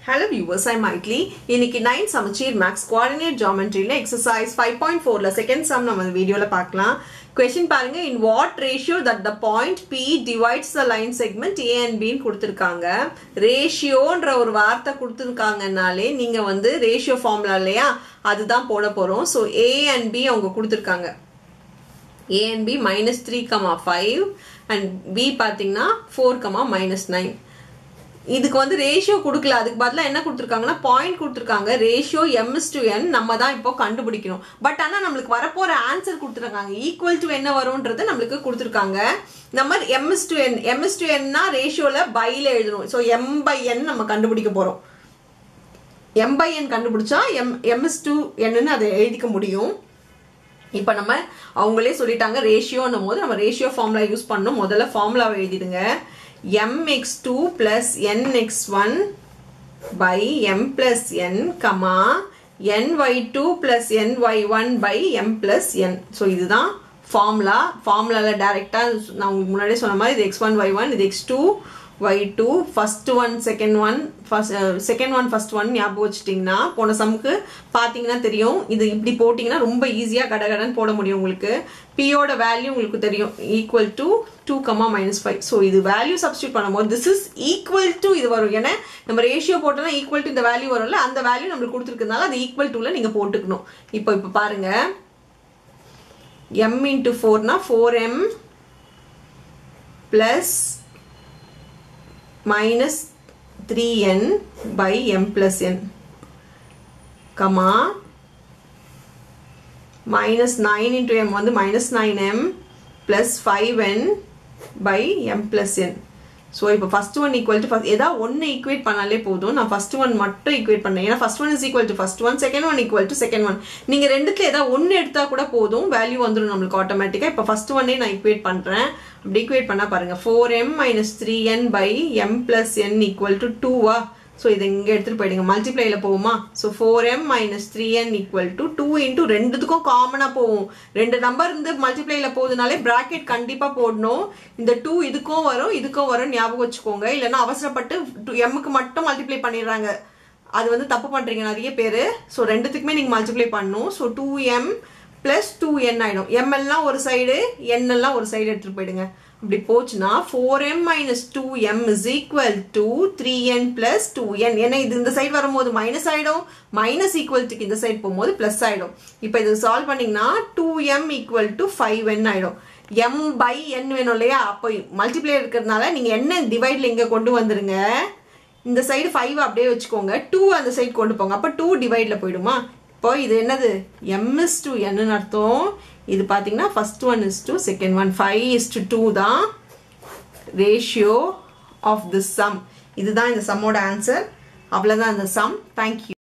hello viewers ஐ மைட்லி இன்னைக்கு nine சமச்சீர் maths coordinate ஜாமெட்ரியில் எக்ஸசைஸ் ஃபைவ் பாயிண்ட் ஃபோரில் செகண்ட் சம் நம்ம வீடியோவில் பார்க்கலாம் கொஷின் பாருங்க in what ratio that the point P divides the line segment A and பின்னு கொடுத்துருக்காங்க ரேஷியோன்ற ஒரு வார்த்தை கொடுத்துருக்காங்கனாலே நீங்கள் வந்து ரேஷியோ ஃபார்முலா இல்லையா அதுதான் போட போகிறோம் ஸோ ஏ அண்ட் பி அவங்க கொடுத்துருக்காங்க A and B minus three comma five and B பார்த்தீங்கன்னா ஃபோர் கமா மைனஸ் நைன் இதுக்கு வந்து ரேஷியோ கொடுக்கல அதுக்கு பதிலாக என்ன கொடுத்துருக்காங்கன்னா பாயிண்ட் கொடுத்துருக்காங்க ரேஷியோ எம்எஸ் டு என் நம்ம தான் இப்போ கண்டுபிடிக்கணும் பட் ஆனால் நம்மளுக்கு வரப்போகிற ஆன்சர் கொடுத்துருக்காங்க ஈக்குவல் டு என்ன வரும்ன்றது நம்மளுக்கு கொடுத்துருக்காங்க நம்ம M is to N M is to என்னா ரேஷியோவில் பையில் எழுதணும் ஸோ எம் பை என் நம்ம கண்டுபிடிக்க போகிறோம் எம் பை என் கண்டுபிடிச்சா எம் எம்எஸ் டூ என்னன்னு அதை எழுதிக்க முடியும் இப்போ நம்ம அவங்களே சொல்லிட்டாங்க ரேஷியோன்னும் போது நம்ம ரேஷியோ ஃபார்முலா யூஸ் பண்ணணும் முதல்ல ஃபார்முலாவை எழுதிடுங்க mx2 plus nx1 by m plus n கமா ny2 plus ny1 by m plus n so இதுதான் ஃபார்முலா ஃபார்முலாவில் டேரெக்டாக நான் உங்களுக்கு முன்னாடியே சொன்ன மாதிரி இது எக்ஸ் ஒன் ஒய் ஒன் இது X two Y two first one second one first second one first one ஞாபகம் வச்சுட்டிங்கன்னா போன சமுக்கு பார்த்தீங்கன்னா தெரியும் இது இப்படி போட்டிங்கன்னா ரொம்ப ஈஸியாக கடகடன்னு போட முடியும் உங்களுக்கு பியோட வேல்யூ உங்களுக்கு தெரியும் equal to two comma minus five so இது வேல்யூ சப்ஸ்டியூட் பண்ணும்போது திஸ் இஸ் ஈக்குவல் டு இது வரும் ஏன்னா நம்ம ரேஷியோ போட்டோம்னா ஈக்குவல் டு இந்த வேல்யூ வரும்ல அந்த வேல்யூ நம்மளுக்கு கொடுத்துருக்கனால அது ஈக்குவல் டூவில் நீங்கள் போட்டுக்கணும் இப்போ இப்போ பாருங்கள் m into 4 na 4m plus minus 3n by m plus n comma minus 9 into m வந்து minus 9m plus 5n by m plus n so இப்போ first one equal to first ஏதாவது ஒன்று ஈக்குவேட் பண்ணாலே போதும் நான் ஃபஸ்ட் ஒன் மட்டும் equate பண்ணேன் ஏன்னா first one is equal to first one second one equal to second one நீங்கள் ரெண்டுத்துல ஏதாவது ஒன்று எடுத்தால் கூட போதும் வேல்யூ வந்துடும் நம்மளுக்கு ஆட்டோமேட்டிக்காக இப்போ ஃபஸ்ட் ஒன்னே நான் ஈக்குவேட் பண்ணுறேன் அப்படி ஈக்குவேட் பண்ணால் பாருங்கள் four M minus three N by M plus N equal to டூவா ஸோ இதை இங்கே எடுத்துகிட்டு போயிடுங்க மல்டிப்ளைல போகுமா so four M minus three N equal to two into ரெண்டுத்துக்கும் காமனாக போகும் ரெண்டு நம்பர் இருந்து மல்டிப்ளைல போகுதுனாலே ப்ராக்கெட் கண்டிப்பாக போடணும் இந்த டூ இதுக்கும் வரும் இதுக்கும் வரும் ஞாபகம் வச்சுக்கோங்க இல்லைன்னா அவசரப்பட்டு டூ எம்முக்கு மட்டும் மல்டிப்ளை பண்ணிடுறாங்க அது வந்து தப்பு பண்ணுறீங்க நிறைய பேர் ஸோ ரெண்டுத்துக்குமே நீங்கள் மல்டிப்ளை பண்ணணும் so two M plus two N ஆகிடும் எம்எல்லாம் ஒரு சைடு எண்ணெல்லாம் ஒரு சைடு எடுத்துகிட்டு போயிடுங்க அப்படி போச்சுன்னா four M minus two M is equal to three N plus two N ஏன்னா இது இந்த சைடு வரும்போது மைனஸ் ஆகிடும் மைனஸ் ஈக்குவல்ட்டுக்கு இந்த சைடு போகும்போது ப்ளஸ் ஆகிடும் இப்போ இது சால்வ் பண்ணிங்கன்னா two M equal to five N ஆகிடும் எம் பை என் வேணும் இல்லையா அப்போ மல்டிப்ளே இருக்கிறதுனால நீங்கள் என்ன டிவைடில் இங்கே கொண்டு வந்துருங்க இந்த சைடு ஃபைவ் அப்படியே வச்சுக்கோங்க டூ அந்த சைடு கொண்டு போங்க அப்போ டூ டிவைடில் போயிடுமா இப்போ இது என்னது எம்எஸ் டூ என்னன்னு அர்த்தம் இது பார்த்தீங்கன்னா first one is two second one five is to two தான் ரேஷியோ ஆஃப் திஸ் சம் இதுதான் இந்த சம்மோட ஆன்சர் அவ்வளோதான் இந்த சம் தேங்க்யூ